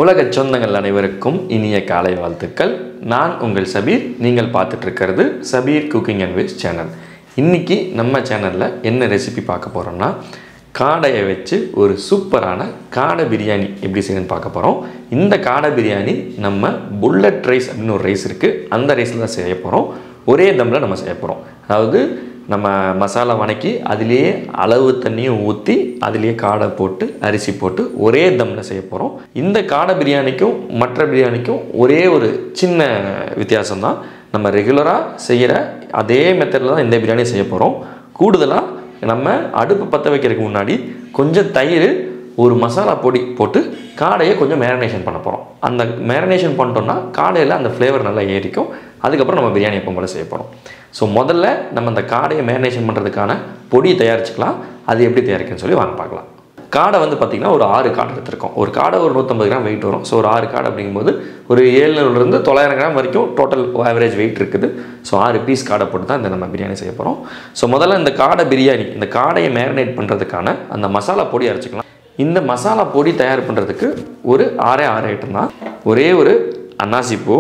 உலக சொந்தங்கள் அனைவருக்கும் இனிய காலை வாழ்த்துக்கள் நான் உங்கள் சபீர் நீங்கள் பார்த்துட்டு இருக்கிறது Sabeer cooking and waste channel இன்னைக்கு நம்ம சேனலில் என்ன ரெசிபி பார்க்க போகிறோம்னா காடையை வச்சு ஒரு சூப்பரான காடை பிரியாணி எப்படி செய்யணும்னு பார்க்க போகிறோம் இந்த காடை பிரியாணி நம்ம புல்லட் ரைஸ் அப்படின்னு ஒரு ரைஸ் இருக்குது அந்த ரைஸில் தான் செய்ய போகிறோம் ஒரே தம்மில் நம்ம செய்ய போகிறோம் அதாவது நம்ம மசாலா வணக்கி அதிலேயே அளவு தண்ணியும் ஊற்றி அதிலேயே காடை போட்டு அரிசி போட்டு ஒரே தம்மில் செய்ய போகிறோம் இந்த காடை பிரியாணிக்கும் மற்ற பிரியாணிக்கும் ஒரே ஒரு சின்ன வித்தியாசம் தான் நம்ம ரெகுலராக செய்கிற அதே மெத்தடில் தான் இந்த பிரியாணி செய்ய போகிறோம் கூடுதலாக நம்ம அடுப்பு பற்ற வைக்கிறதுக்கு முன்னாடி கொஞ்சம் தயிர் ஒரு மசாலா பொடி போட்டு காடையை கொஞ்சம் மேரினேஷன் பண்ண போகிறோம் அந்த மேரினேஷன் பண்ணிட்டோம்னா காடையில் அந்த ஃப்ளேவர் நல்லா ஏறிக்கும் அதுக்கப்புறம் நம்ம பிரியாணி எப்போ போல செய்ய போகிறோம் ஸோ முதல்ல நம்ம அந்த காடையை மேரினேஷன் பண்ணுறதுக்கான பொடி தயாரிச்சுக்கலாம் அது எப்படி தயாரிக்குன்னு சொல்லி வாங்க பார்க்கலாம் காடை வந்து பார்த்திங்கன்னா ஒரு ஆறு காடை எடுத்திருக்கோம் ஒரு காடை ஒரு நூற்றம்பது கிராம் வெயிட் வரும் ஸோ ஒரு ஆறு காடை அப்படிங்கும்போது ஒரு ஏழுநூறுலேருந்து தொள்ளாயிரம் கிராம் வரைக்கும் டோட்டல் ஆவரேஜ் வெயிட் இருக்குது ஸோ ஆறு பீஸ் காடை போட்டு தான் இந்த நம்ம பிரியாணி செய்ய போகிறோம் ஸோ முதல்ல இந்த காடை பிரியாணி இந்த காடையை மேரினேட் பண்ணுறதுக்கான அந்த மசாலா பொடி அரைச்சிக்கலாம் இந்த மசாலா பொடி தயார் பண்ணுறதுக்கு ஒரு ஆறே ஆறு ஐட்டம் தான் ஒரே ஒரு அன்னாசிப்பூ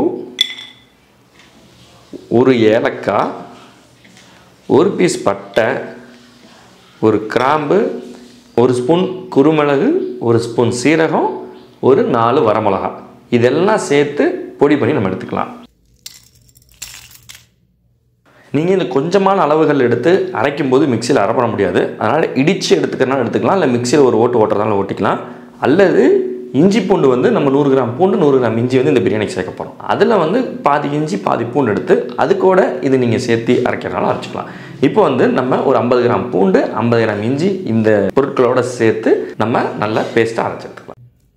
ஒரு ஏலக்காய் ஒரு பீஸ் பட்டை ஒரு கிராம்பு ஒரு ஸ்பூன் குருமிளகு ஒரு ஸ்பூன் சீரகம் ஒரு நாலு வரமிளகா இதெல்லாம் சேர்த்து பொடி பண்ணி நம்ம எடுத்துக்கலாம் நீங்கள் இந்த கொஞ்சமான அளவுகள் எடுத்து அரைக்கும் போது மிக்சியில் அரைப்பட முடியாது அதனால் இடித்து எடுத்துக்கிறனால எடுத்துக்கலாம் இல்லை மிக்சியில் ஒரு ஓட்டு ஓட்டுறதால ஓட்டிக்கலாம் அல்லது இஞ்சி பூண்டு வந்து நம்ம நூறு கிராம் பூண்டு நூறு கிராம் இஞ்சி வந்து இந்த பிரியாணிக்கு சேர்க்க போகிறோம் அதில் வந்து பாதி இஞ்சி பாதி பூண்டு எடுத்து அது கூட இது நீங்கள் சேர்த்து அரைக்கிறனால அரைச்சிக்கலாம் இப்போ வந்து நம்ம ஒரு ஐம்பது கிராம் பூண்டு ஐம்பது கிராம் இஞ்சி இந்த பொருட்களோட சேர்த்து நம்ம நல்லா பேஸ்ட்டாக அரைச்சி எடுத்துக்கலாம்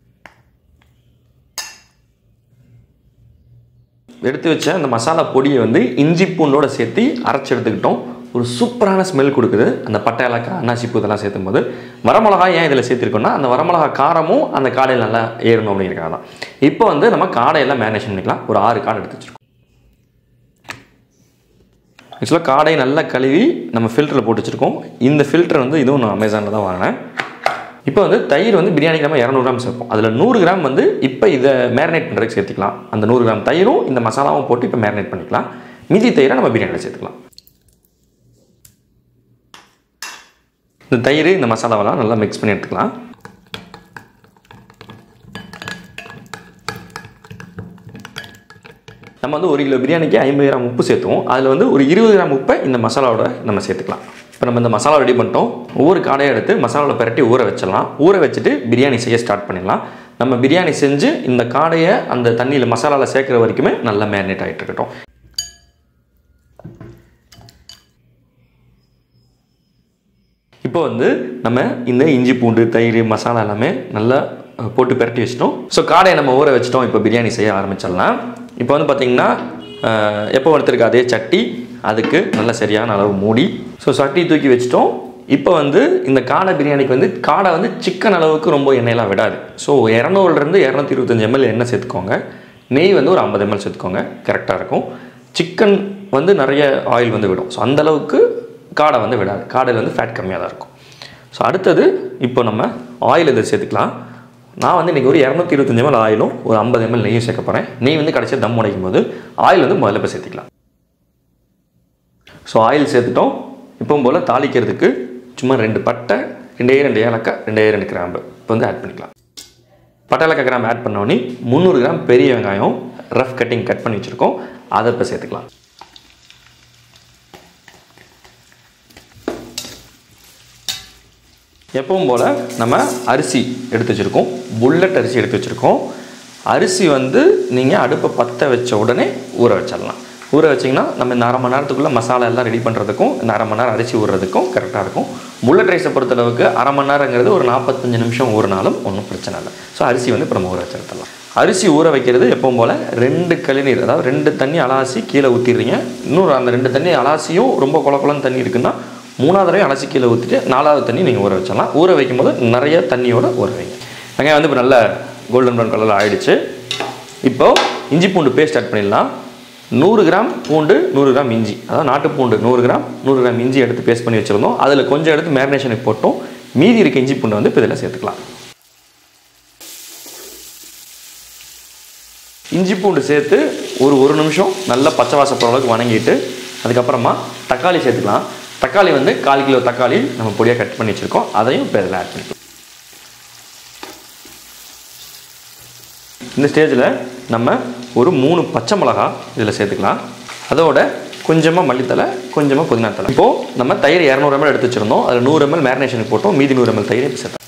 எடுத்து வச்ச அந்த மசாலா பொடியை வந்து இஞ்சி பூண்டோட சேர்த்து அரைச்சி எடுத்துக்கிட்டோம் ஒரு சூப்பரான ஸ்மெல் கொடுக்குது அந்த பட்டை ஏலக்காய் அன்னாசிப்பூ இதெல்லாம் சேர்த்தும் போது வரமிளகா ஏன் இதில் சேர்த்துருக்கோம்னா அந்த வரமிளகா காரமும் அந்த காடையில் நல்லா ஏறணும் அப்படிங்கிறக்காக தான் இப்போ வந்து நம்ம காடையெல்லாம் மேரினேஷன் பண்ணிக்கலாம் ஒரு ஆறு காடை எடுத்து வச்சுருக்கோம் ஆக்சுவலாக காடை நல்லா கழுவி நம்ம ஃபில்டரில் போட்டு வச்சுருக்கோம் இந்த ஃபில்டர் வந்து இதுவும் நான் அமேசானில் தான் வாங்கினேன் இப்போ வந்து தயிர் வந்து பிரியாணிக்கு நம்ம இரநூறு கிராம் சேர்ப்போம் அதில் நூறு கிராம் வந்து இப்போ இதை மேரினேட் பண்ணுறதுக்கு சேர்த்துக்கலாம் அந்த நூறு கிராம் தயிரும் இந்த மசாலாவும் போட்டு இப்போ மேரினேட் பண்ணிக்கலாம் மீதி தயிரை நம்ம பிரியாணியில் சேர்த்துக்கலாம் இந்த தயிர் இந்த மசாலாவெல்லாம் நல்லா மிக்ஸ் பண்ணி எடுத்துக்கலாம் நம்ம வந்து ஒரு கிலோ பிரியாணிக்கு ஐம்பது கிராம் உப்பு சேர்த்துவோம் அதில் வந்து ஒரு இருபது கிராம் உப்பை இந்த மசாலாவோட நம்ம சேர்த்துக்கலாம் இப்போ நம்ம இந்த மசாலா ரெடி பண்ணிட்டோம் ஒவ்வொரு காடையை எடுத்து மசாலாவில் பிரட்டி ஊற வச்சிடலாம் ஊற வச்சுட்டு பிரியாணி செய்ய ஸ்டார்ட் பண்ணிடலாம் நம்ம பிரியாணி செஞ்சு இந்த காடையை அந்த தண்ணியில் மசாலாவில் சேர்க்குற வரைக்குமே நல்லா மேரினேட் ஆகிட்டு இருக்கட்டும் இப்போ வந்து நம்ம இந்த இஞ்சி பூண்டு தயிர் மசாலா எல்லாமே நல்லா போட்டு பிரட்டி வச்சிட்டோம் ஸோ காடையை நம்ம ஊற வச்சிட்டோம் இப்போ பிரியாணி செய்ய ஆரம்பிச்சிடலாம் இப்போ வந்து பார்த்திங்கன்னா எப்போ எடுத்துருக்க அதே சட்டி அதுக்கு நல்ல சரியான அளவு மூடி ஸோ சட்டி தூக்கி வச்சிட்டோம் இப்போ வந்து இந்த காடை பிரியாணிக்கு வந்து காடை வந்து சிக்கன் அளவுக்கு ரொம்ப எண்ணெயெல்லாம் விடாது ஸோ இரநூறுலேருந்து இரநூத்தி இருபத்தஞ்சி எம்எல் எண்ணெய் சேர்த்துக்கோங்க நெய் வந்து ஒரு ஐம்பது எம்எல் சேர்த்துக்கோங்க கரெக்டாக இருக்கும் சிக்கன் வந்து நிறைய ஆயில் வந்து விடும் ஸோ அந்தளவுக்கு காடை வந்து விடாது காடையில் வந்து ஃபேட் கம்மியாக தான் இருக்கும் ஸோ அடுத்தது இப்போ நம்ம ஆயில் இதை சேர்த்துக்கலாம் நான் வந்து இன்றைக்கி ஒரு இரநூத்தி இருபத்தஞ்சி எம்எல் ஆயிலும் ஒரு ஐம்பது எம்எல் நெய்யும் சேர்க்க போகிறேன் நெய் வந்து கடைசியாக தம் உடைக்கும் போது ஆயில் வந்து முதல்ல இப்போ சேர்த்துக்கலாம் ஸோ ஆயில் சேர்த்துட்டோம் இப்பவும் போல் தாளிக்கிறதுக்கு சும்மா ரெண்டு பட்டை ரெண்டே ரெண்டு ஏலக்காய் ரெண்டே ரெண்டு கிராம்பு இப்போ வந்து ஆட் பண்ணிக்கலாம் பட்டை ஏலக்காய் கிராம் ஆட் பண்ணோன்னே முந்நூறு கிராம் பெரிய வெங்காயம் ரஃப் கட்டிங் கட் பண்ணி வச்சுருக்கோம் அதை இப்போ சேர்த்துக்கலாம் எப்பவும் போல் நம்ம அரிசி எடுத்து வச்சுருக்கோம் புல்லட் அரிசி எடுத்து வச்சுருக்கோம் அரிசி வந்து நீங்கள் அடுப்பை பற்ற வச்ச உடனே ஊற வச்சிடலாம் ஊற வச்சிங்கன்னா நம்ம இந்த அரை மணி நேரத்துக்குள்ளே மசாலா எல்லாம் ரெடி பண்ணுறதுக்கும் இந்த அரை மணி நேரம் அரிசி ஊறுறதுக்கும் கரெக்டாக இருக்கும் புல்லட் ரைஸை பொறுத்தளவுக்கு அரை மணி நேரங்கிறது ஒரு நாற்பத்தஞ்சு நிமிஷம் ஊறினாலும் ஒன்றும் பிரச்சனை இல்லை ஸோ அரிசி வந்து இப்போ நம்ம ஊற வச்சிருத்தலாம் அரிசி ஊற வைக்கிறது எப்பவும் போல் ரெண்டு கழிநீர் அதாவது ரெண்டு தண்ணி அலாசி கீழே ஊற்றிடுறீங்க இன்னொரு அந்த ரெண்டு தண்ணி அலாசியும் ரொம்ப குள குளம் தண்ணி இருக்குன்னா மூணாவது தடவை அலசி கீழே ஊற்றிட்டு நாலாவது தண்ணி நீங்கள் ஊற வச்சிடலாம் ஊற வைக்கும்போது நிறைய தண்ணியோட ஊற வைங்க வெங்காயம் வந்து இப்போ நல்ல கோல்டன் ப்ரௌன் கலரில் ஆகிடுச்சு இப்போது இஞ்சி பூண்டு பேஸ்ட் ஆட் பண்ணிடலாம் நூறு கிராம் பூண்டு நூறு கிராம் இஞ்சி அதாவது நாட்டு பூண்டு நூறு கிராம் நூறு கிராம் இஞ்சி எடுத்து பேஸ்ட் பண்ணி வச்சுருந்தோம் அதில் கொஞ்சம் எடுத்து மேரினேஷனுக்கு போட்டோம் மீதி இருக்க இஞ்சி பூண்டை வந்து இப்போ இதில் சேர்த்துக்கலாம் இஞ்சி பூண்டு சேர்த்து ஒரு ஒரு நிமிஷம் நல்லா பச்சை வாசம் போகிற அளவுக்கு வணங்கிட்டு அதுக்கப்புறமா தக்காளி சேர்த்துக்கலாம் தக்காளி வந்து கால் கிலோ தக்காளி நம்ம பொடியாக கட் பண்ணி வச்சுருக்கோம் அதையும் இப்போ இதில் ஆட் பண்ணிக்கலாம் இந்த ஸ்டேஜில் நம்ம ஒரு மூணு பச்சை மிளகா இதில் சேர்த்துக்கலாம் அதோட கொஞ்சமாக மல்லித்தலை கொஞ்சமாக புதினா தலை இப்போது நம்ம தயிர் இரநூறு எம்எல் எடுத்து வச்சுருந்தோம் அதில் நூறு எம்எல் மேரினேஷனுக்கு போட்டோம் மீதி நூறு எம்எல் தயிர் இப்போ சேர்த்தோம்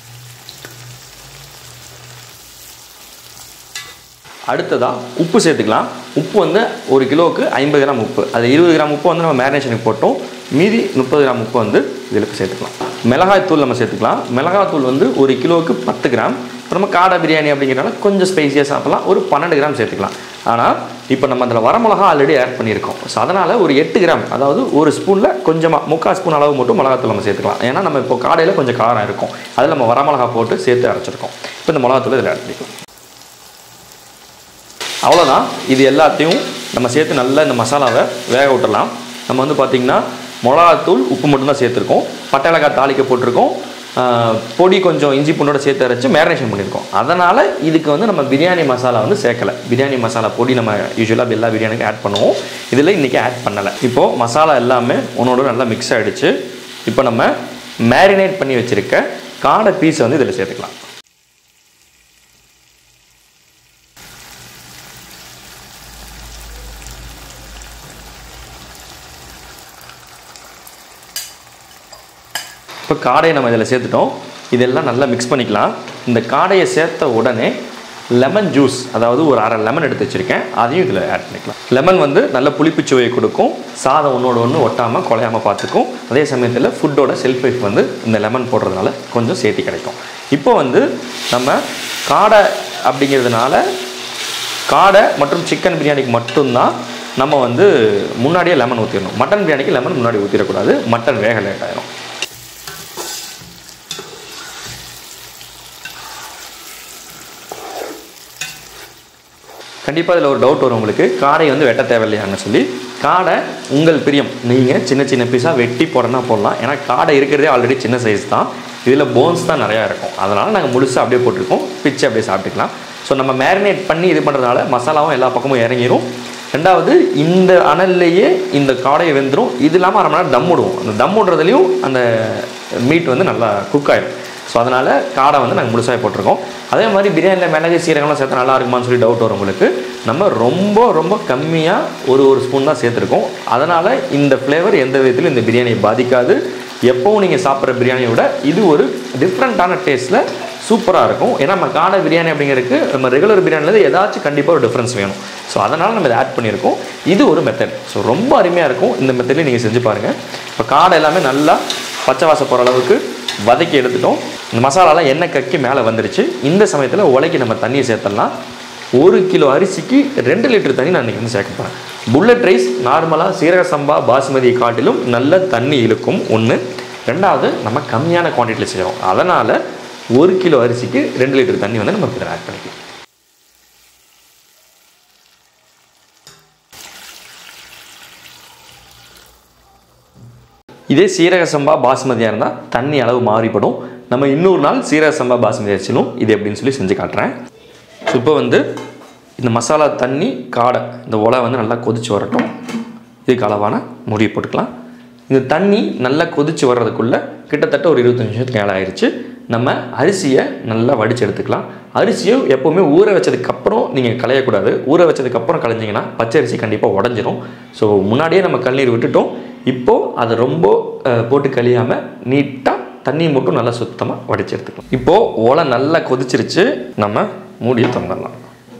அடுத்ததாக உப்பு சேர்த்துக்கலாம் உப்பு வந்து ஒரு கிலோவுக்கு ஐம்பது கிராம் உப்பு அது இருபது கிராம் உப்பு வந்து நம்ம மேரினேஷனுக்கு போட்டோம் மீதி முப்பது கிராம் உப்பு வந்து இதில் சேர்த்துக்கலாம் மிளகாய் தூள் நம்ம சேர்த்துக்கலாம் மிளகாய் தூள் வந்து ஒரு கிலோவுக்கு பத்து கிராம் இப்போ நம்ம காடை பிரியாணி அப்படிங்கிறனால கொஞ்சம் ஸ்பைசியாக சாப்பிடலாம் ஒரு பன்னெண்டு கிராம் சேர்த்துக்கலாம் ஆனால் இப்போ நம்ம அதில் வரமிளகா ஆல்ரெடி ஆட் பண்ணியிருக்கோம் ஸோ அதனால் ஒரு எட்டு கிராம் அதாவது ஒரு ஸ்பூனில் கொஞ்சமாக முக்கால் ஸ்பூன் அளவு மட்டும் மிளகாத்தூள் நம்ம சேர்த்துக்கலாம் ஏன்னா நம்ம இப்போ காடையில் கொஞ்சம் காரம் இருக்கும் அதில் நம்ம வரமிளகா போட்டு சேர்த்து அரைச்சிருக்கோம் இப்போ இந்த மிளகாத்தூள் இதில் ஆட் பண்ணிக்கலாம் அவ்வளோதான் இது எல்லாத்தையும் நம்ம சேர்த்து நல்லா இந்த மசாலாவை வேக விட்டுறலாம் நம்ம வந்து பார்த்திங்கன்னா மிளகாத்தூள் உப்பு மட்டும்தான் சேர்த்துருக்கோம் பட்டை மிளகாய் தாளிக்க போட்டிருக்கோம் ஆஹ், பொடி கொஞ்சம் இஞ்சி பூண்டோட சேர்த்து அரைச்சு மேரினேஷன் பண்ணியிருக்கோம் அதனால் இதுக்கு வந்து நம்ம பிரியாணி மசாலா வந்து சேர்க்கலை பிரியாணி மசாலா பொடி நம்ம யூஸ்வலாக எல்லா பிரியாணிக்கும் ஆட் பண்ணுவோம் இதில் இன்றைக்கி ஆட் பண்ணலை இப்போது மசாலா எல்லாமே ஒன்றோட நல்லா மிக்ஸ் ஆகிடுச்சு இப்போ நம்ம மேரினேட் பண்ணி வச்சுருக்க காடை பீஸை வந்து இதில் சேர்த்துக்கலாம் இப்போ காடையை நம்ம இதில் சேர்த்துட்டோம் இதெல்லாம் நல்லா மிக்ஸ் பண்ணிக்கலாம் இந்த காடையை சேர்த்த உடனே லெமன் ஜூஸ் அதாவது ஒரு அரை லெமன் எடுத்து வச்சுருக்கேன் அதையும் இதில் ஆட் பண்ணிக்கலாம் லெமன் வந்து நல்ல புளிப்பு சுவையை கொடுக்கும் சாதம் ஒன்றோட ஒன்று ஒட்டாமல் குலையாமல் பார்த்துக்கும் அதே சமயத்தில் ஃபுட்டோட செல்ஃப் லைஃப் வந்து இந்த லெமன் போடுறதுனால கொஞ்சம் சேர்த்தி கிடைக்கும் இப்போ வந்து நம்ம காடை அப்படிங்கிறதுனால காடை மற்றும் சிக்கன் பிரியாணிக்கு மட்டும்தான் நம்ம வந்து முன்னாடியே லெமன் ஊற்றிடணும் மட்டன் பிரியாணிக்கு லெமன் முன்னாடி ஊற்றிடக்கூடாது மட்டன் வேக லேட் ஆயிரும் கண்டிப்பாக இதில் ஒரு டவுட் வரும் உங்களுக்கு காடை வந்து வெட்ட தேவையில்லையான்னு சொல்லி காடை உங்கள் பிரியம் நீங்கள் சின்ன சின்ன பீஸாக வெட்டி போடனா போடலாம் ஏன்னா காடை இருக்கிறதே ஆல்ரெடி சின்ன சைஸ் தான் இதில் போன்ஸ் தான் நிறையா இருக்கும் அதனால் நாங்கள் முழுசாக அப்படியே போட்டிருக்கோம் பிச்சு அப்படியே சாப்பிட்டுக்கலாம் ஸோ நம்ம மேரினேட் பண்ணி இது பண்ணுறதுனால மசாலாவும் எல்லா பக்கமும் இறங்கிரும் ரெண்டாவது இந்த அனல்லையே இந்த காடையை வெந்துடும் இது இல்லாமல் அரை மணி நேரம் தம் விடுவோம் அந்த தம் விடுறதுலையும் அந்த மீட் வந்து நல்லா குக் ஆகிடும் ஸோ அதனால் காடை வந்து நாங்கள் முழுசாக போட்டிருக்கோம் அதே மாதிரி பிரியாணியில் மிளகு சீரகம்லாம் சேர்த்தா நல்லா இருக்குமான்னு சொல்லி டவுட் வரும் உங்களுக்கு நம்ம ரொம்ப ரொம்ப கம்மியாக ஒரு ஒரு ஸ்பூன் தான் சேர்த்துருக்கோம் அதனால் இந்த ஃப்ளேவர் எந்த விதத்திலும் இந்த பிரியாணியை பாதிக்காது எப்போவும் நீங்கள் சாப்பிட்ற பிரியாணியை விட இது ஒரு டிஃப்ரெண்ட்டான டேஸ்ட்டில் சூப்பராக இருக்கும் ஏன்னா நம்ம காடை பிரியாணி அப்படிங்கிறதுக்கு நம்ம ரெகுலர் பிரியாணிலேருந்து ஏதாச்சும் கண்டிப்பாக ஒரு டிஃப்ரென்ஸ் வேணும் ஸோ அதனால் நம்ம இதை ஆட் பண்ணியிருக்கோம் இது ஒரு மெத்தட் ஸோ ரொம்ப அருமையாக இருக்கும் இந்த மெத்தட்லேயும் நீங்கள் செஞ்சு பாருங்கள் இப்போ காடை எல்லாமே நல்லா பச்சை வாசம் போகிற அளவுக்கு வதக்கி எடுத்துட்டோம் இந்த மசாலாலாம் எண்ணெய் கக்கி மேலே வந்துருச்சு இந்த சமயத்தில் உலைக்கு நம்ம தண்ணியை சேர்த்துடலாம் ஒரு கிலோ அரிசிக்கு ரெண்டு லிட்டர் தண்ணி நான் இன்றைக்கி வந்து சேர்க்க போகிறேன் புல்லட் ரைஸ் நார்மலாக சீரக சம்பா பாசுமதி காட்டிலும் நல்ல தண்ணி இழுக்கும் ஒன்று ரெண்டாவது நம்ம கம்மியான குவான்டிட்டியில் செய்கிறோம் அதனால் ஒரு கிலோ அரிசிக்கு ரெண்டு லிட்டர் தண்ணி வந்து நம்ம இதில் ஆட் பண்ணிக்கலாம் இதே சீரக சம்பா பாஸ்மதியாக இருந்தால் தண்ணி அளவு மாறிப்படும் நம்ம இன்னொரு நாள் சீரக சம்பா பாஸ்மதி அரிசிலும் இது எப்படின்னு சொல்லி செஞ்சு காட்டுறேன் ஸோ இப்போ வந்து இந்த மசாலா தண்ணி காடை இந்த உலை வந்து நல்லா கொதிச்சு வரட்டும் இதுக்கு அளவான முடிவு போட்டுக்கலாம் இந்த தண்ணி நல்லா கொதிச்சு வர்றதுக்குள்ளே கிட்டத்தட்ட ஒரு இருபத்தஞ்சு நிமிஷத்துக்கு மேலே ஆயிடுச்சு நம்ம அரிசியை நல்லா வடித்து எடுத்துக்கலாம் அரிசியை எப்போவுமே ஊற வச்சதுக்கப்புறம் நீங்கள் களையக்கூடாது ஊற வச்சதுக்கப்புறம் களைஞ்சிங்கன்னா பச்சை அரிசி கண்டிப்பாக உடஞ்சிரும் ஸோ முன்னாடியே நம்ம கண்ணீர் விட்டுட்டோம் இப்போது அதை ரொம்ப அஹ், போட்டு கழியாமல் நீட்டாக தண்ணி மட்டும் நல்லா சுத்தமாக வடித்து எடுத்துக்கலாம் இப்போது ஓலை நல்லா கொதிச்சிருச்சு நம்ம மூடியை திறந்துடலாம்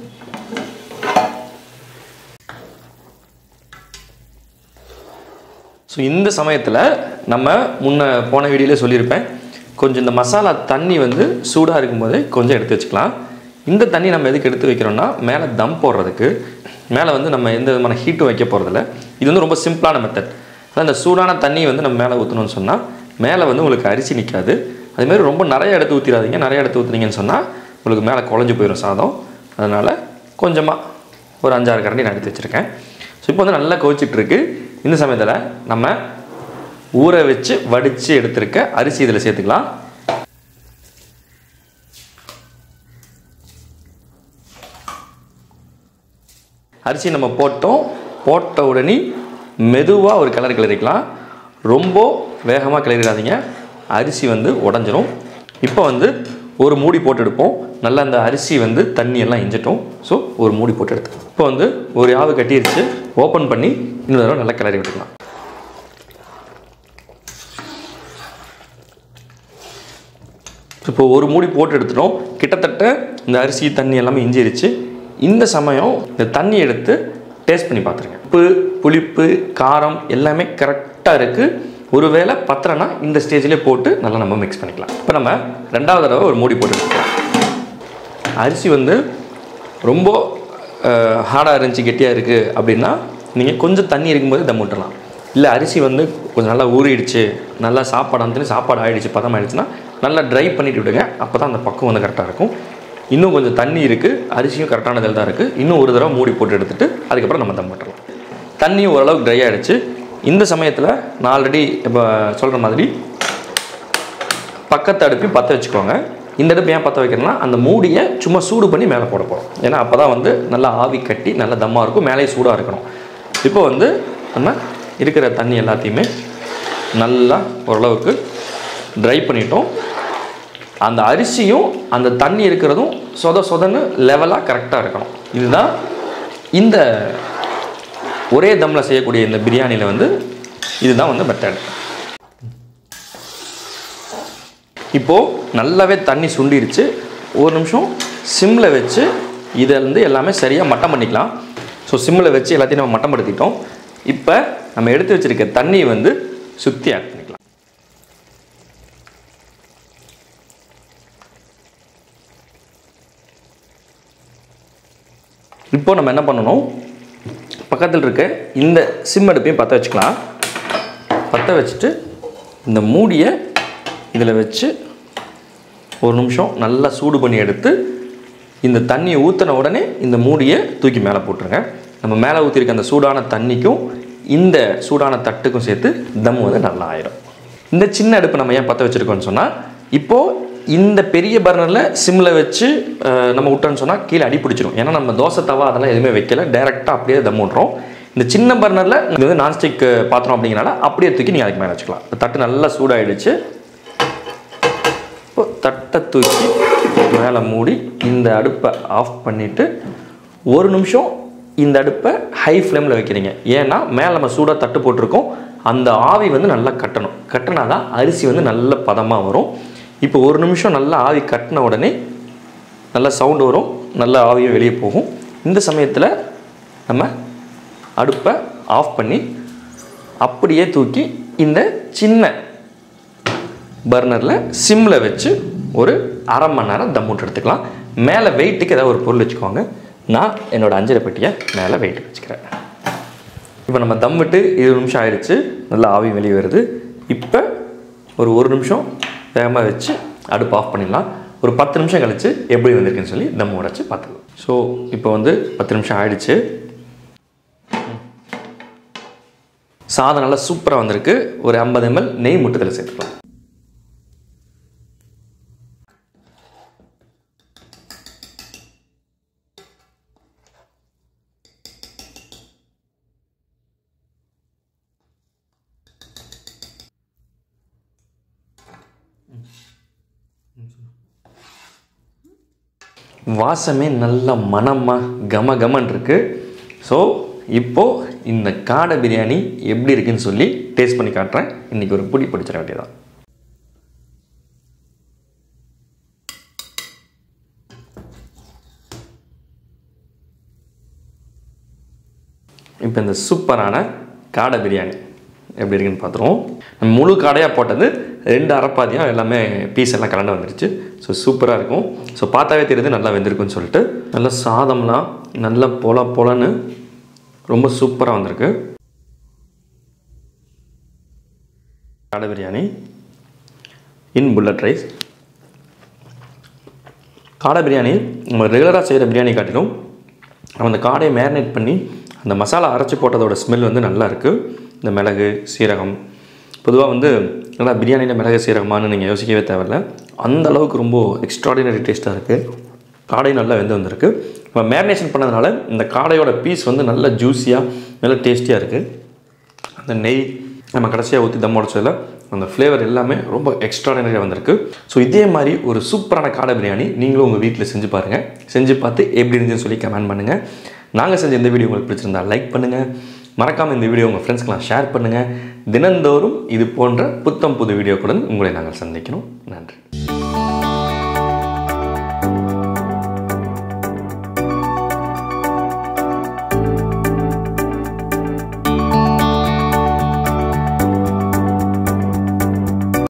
ஸோ இந்த சமயத்தில் நம்ம முன்ன போன வீடியோவில் சொல்லியிருப்பேன் கொஞ்சம் இந்த மசாலா தண்ணி வந்து சூடாக இருக்கும்போது கொஞ்சம் எடுத்து வச்சுக்கலாம் இந்த தண்ணி நம்ம எதுக்கு எடுத்து வைக்கிறோம்னா மேலே தம் போடுறதுக்கு மேலே வந்து நம்ம எந்த விதமான ஹீட்டும் வைக்க போகிறதில்ல இது வந்து ரொம்ப சிம்பிளான மெத்தட் அதான் இந்த சூடான தண்ணி வந்து நம்ம மேலே ஊற்றணும்னு சொன்னால் மேலே வந்து உங்களுக்கு அரிசி நிற்காது அதுமாரி ரொம்ப நிறைய எடுத்து ஊற்றிடாதீங்க நிறைய எடுத்து ஊற்றுனீங்கன்னு சொன்னால் உங்களுக்கு மேலே குழஞ்சு போயிடும் சாதம் அதனால் கொஞ்சமாக ஒரு அஞ்சாறு கரண்டி நான் எடுத்து வச்சுருக்கேன் ஸோ இப்போ வந்து நல்லா கொதிச்சிட்ருக்கு இந்த சமயத்தில் நம்ம ஊற வச்சு வடித்து எடுத்திருக்க அரிசி இதில் சேர்த்துக்கலாம் அரிசி நம்ம போட்டோம் போட்ட உடனே மெதுவாக ஒரு கிளறு கிளறிக்கலாம் ரொம்ப வேகமாக கிளறிடாதீங்க அரிசி வந்து உடஞ்சிரும் இப்போ வந்து ஒரு மூடி போட்டு எடுப்போம் நல்லா அந்த அரிசி வந்து தண்ணி எல்லாம் இஞ்சிட்டோம் ஸோ ஒரு மூடி போட்டு எடுத்து இப்போ வந்து ஒரு ஆவு கட்டிருச்சு ஓப்பன் பண்ணி இன்னொரு தடவை நல்லா கிளறி விட்டுக்கலாம் இப்போ ஒரு மூடி போட்டு எடுத்துட்டோம் கிட்டத்தட்ட இந்த அரிசி தண்ணி எல்லாமே இஞ்சிருச்சு இந்த சமயம் இந்த தண்ணி எடுத்து டேஸ்ட் பண்ணி பார்த்துருங்க உப்பு புளிப்பு காரம் எல்லாமே கரெக்டாக இருக்குது ஒருவேளை பத்திரனா இந்த ஸ்டேஜ்லேயே போட்டு நல்லா நம்ம மிக்ஸ் பண்ணிக்கலாம் இப்போ நம்ம ரெண்டாவது தடவை ஒரு மூடி போட்டு எடுத்துக்கலாம் அரிசி வந்து ரொம்ப ஹார்டாக இருந்துச்சு கெட்டியாக இருக்குது அப்படின்னா நீங்கள் கொஞ்சம் தண்ணி இருக்கும்போது தம் விட்டுறலாம் இல்லை அரிசி வந்து கொஞ்சம் நல்லா ஊறிடுச்சு நல்லா சாப்பாடு வந்து சாப்பாடு ஆயிடுச்சு பதம் ஆயிடுச்சுன்னா நல்லா ட்ரை பண்ணிட்டு விடுங்க அப்போ தான் அந்த பக்கம் வந்து கரெக்டாக இருக்கும் இன்னும் கொஞ்சம் தண்ணி இருக்குது அரிசியும் கரெக்டான இதில் தான் இருக்குது இன்னும் ஒரு தடவை மூடி போட்டு எடுத்துட்டு அதுக்கப்புறம் நம்ம தம் விட்டுறலாம் தண்ணி ஓரளவுக்கு ட்ரை ஆகிடுச்சு இந்த சமயத்தில் நான் ஆல்ரெடி இப்போ சொல்கிற மாதிரி பக்கத்து அடுப்பையும் பற்ற வச்சுக்கோங்க இந்த அடுப்பு ஏன் பற்ற வைக்கிறேன்னா அந்த மூடியை சும்மா சூடு பண்ணி மேலே போட போகிறோம் ஏன்னா அப்போ தான் வந்து நல்லா ஆவி கட்டி நல்லா தம்மாக இருக்கும் மேலே சூடாக இருக்கணும் இப்போ வந்து நம்ம இருக்கிற தண்ணி எல்லாத்தையுமே நல்லா ஓரளவுக்கு ட்ரை பண்ணிட்டோம் அந்த அரிசியும் அந்த தண்ணி இருக்கிறதும் சொத சொதன்னு லெவலாக கரெக்டாக இருக்கணும் இதுதான் இந்த ஒரே தம்மில் செய்யக்கூடிய இந்த பிரியாணியில் வந்து இதுதான் வந்து மெத்தட் இப்போது நல்லாவே தண்ணி சுண்டிருச்சு ஒரு நிமிஷம் சிம்மில் வச்சு இதை வந்து எல்லாமே சரியாக மட்டம் பண்ணிக்கலாம் ஸோ சிம்மில் வச்சு எல்லாத்தையும் நம்ம மட்டம் படுத்திட்டோம் இப்போ நம்ம எடுத்து வச்சிருக்க தண்ணி வந்து சுற்றி ஆட் பண்ணிக்கலாம் இப்போ நம்ம என்ன பண்ணணும் பக்கத்தில் இருக்க இந்த சிம் அடுப்பையும் பற்ற வச்சுக்கலாம் பற்ற வச்சுட்டு இந்த மூடியை இதில் வச்சு ஒரு நிமிஷம் நல்லா சூடு பண்ணி எடுத்து இந்த தண்ணியை ஊற்றின உடனே இந்த மூடியை தூக்கி மேலே போட்டுருங்க நம்ம மேலே ஊற்றிருக்க அந்த சூடான தண்ணிக்கும் இந்த சூடான தட்டுக்கும் சேர்த்து தம் வந்து நல்லா ஆயிடும் இந்த சின்ன அடுப்பு நம்ம ஏன் பற்ற வச்சுருக்கோம்னு சொன்னால் இப்போது இந்த பெரிய பர்னரில் சிம்மில் வச்சு அஹ், நம்ம விட்டோன்னு சொன்னால் கீழே அடி பிடிச்சிரும் ஏன்னா நம்ம தோசை தவா அதெல்லாம் எதுவுமே வைக்கல டேரெக்டாக அப்படியே தம் விட்றோம் இந்த சின்ன பர்னரில் இது வந்து நான்ஸ்டிக் பாத்திரம் அப்படிங்கிறனால அப்படியே தூக்கி நீங்கள் அதுக்கு மேலே வச்சுக்கலாம் இந்த தட்டு நல்லா சூடாயிடுச்சு இப்போ தட்டை தூக்கி மேலே மூடி இந்த அடுப்பை ஆஃப் பண்ணிவிட்டு ஒரு நிமிஷம் இந்த அடுப்பை ஹை ஃப்ளேமில் வைக்கிறீங்க ஏன்னா மேலே நம்ம சூடாக தட்டு போட்டிருக்கோம் அந்த ஆவி வந்து நல்லா கட்டணும் கட்டினா தான் அரிசி வந்து நல்ல பதமாக வரும் இப்போ ஒரு நிமிஷம் நல்லா ஆவி கட்டின உடனே நல்ல சவுண்டு வரும் நல்ல ஆவியும் வெளியே போகும் இந்த சமயத்தில் நம்ம அடுப்பை ஆஃப் பண்ணி அப்படியே தூக்கி இந்த சின்ன பர்னரில் சிம்மில் வச்சு ஒரு அரை மணி நேரம் தம் விட்டு எடுத்துக்கலாம் மேலே வெயிட்டுக்கு ஏதாவது ஒரு பொருள் வச்சுக்கோங்க நான் என்னோட அஞ்சரை பெட்டியை மேலே வெயிட் வச்சுக்கிறேன் இப்போ நம்ம தம் விட்டு இருபது நிமிஷம் ஆயிடுச்சு நல்லா ஆவி வெளியே வருது இப்போ ஒரு ஒரு நிமிஷம் வேகமாக வச்சு அடுப்பு ஆஃப் பண்ணிடலாம் ஒரு பத்து நிமிஷம் கழிச்சு எப்படி வந்திருக்குன்னு சொல்லி தம் உடைச்சு பார்த்துக்கலாம் ஸோ இப்போ வந்து பத்து நிமிஷம் ஆயிடுச்சு சாதம் நல்லா சூப்பராக வந்திருக்கு ஒரு ஐம்பது எம்எல் நெய் மட்டும் இதில் சேர்த்துக்கலாம் வாசமே நல்ல மணமாக கம கமன் இருக்கு ஸோ இப்போது இந்த காடை பிரியாணி எப்படி இருக்குன்னு சொல்லி டேஸ்ட் பண்ணி காட்டுறேன் இன்றைக்கி ஒரு புடி பிடிச்சிட வேண்டியதான் இப்போ இந்த சூப்பரான காடை பிரியாணி எப்படி இருக்குன்னு பார்த்துருவோம் நம்ம முழு காடையாக போட்டது ரெண்டு அரைப்பாதியாக எல்லாமே பீஸ் எல்லாம் கலந்து வந்துருச்சு ஸோ சூப்பராக இருக்கும் ஸோ பார்த்தாவே தெரியுது நல்லா வெந்திருக்குன்னு சொல்லிட்டு நல்லா சாதம்லாம் நல்லா பொல பொலன்னு ரொம்ப சூப்பராக வந்திருக்கு காடை பிரியாணி இன் புல்லட் ரைஸ் காடை பிரியாணி நம்ம ரெகுலராக செய்கிற பிரியாணி காட்டிலும் நம்ம அந்த காடையை மேரினேட் பண்ணி அந்த மசாலா அரைச்சி போட்டதோட ஸ்மெல் வந்து நல்லா இருக்குது இந்த மிளகு சீரகம் பொதுவாக வந்து நல்லா பிரியாணியில் மிளகு சீரகமானு நீங்கள் யோசிக்கவே தேவையில்ல அந்த அளவுக்கு ரொம்ப எக்ஸ்ட்ராடினரி டேஸ்ட்டாக இருக்குது காடை நல்லா வெந்து வந்திருக்கு இப்போ மேரினேஷன் பண்ணதுனால இந்த காடையோட பீஸ் வந்து நல்ல ஜூஸியாக நல்ல டேஸ்டியாக இருக்குது அந்த நெய் நம்ம கடைசியாக ஊற்றி தம் உடச்சதில் அந்த ஃப்ளேவர் எல்லாமே ரொம்ப எக்ஸ்ட்ராடனரியாக வந்திருக்கு ஸோ இதே மாதிரி ஒரு சூப்பரான காடை பிரியாணி நீங்களும் உங்கள் வீட்டில் செஞ்சு பாருங்கள் செஞ்சு பார்த்து எப்படி இருந்துச்சுன்னு சொல்லி கமெண்ட் பண்ணுங்கள் நாங்கள் செஞ்ச இந்த வீடியோ உங்களுக்கு பிடிச்சிருந்தா லைக் பண்ணுங்கள் மறக்காமல் இந்த வீடியோ உங்கள் ஃப்ரெண்ட்ஸ்க்கெலாம் ஷேர் பண்ணுங்கள் தினந்தோறும் இது போன்ற புத்தம் புது வீடியோக்களுடன் உங்களை நாங்கள் சந்திக்கிறோம் நன்றி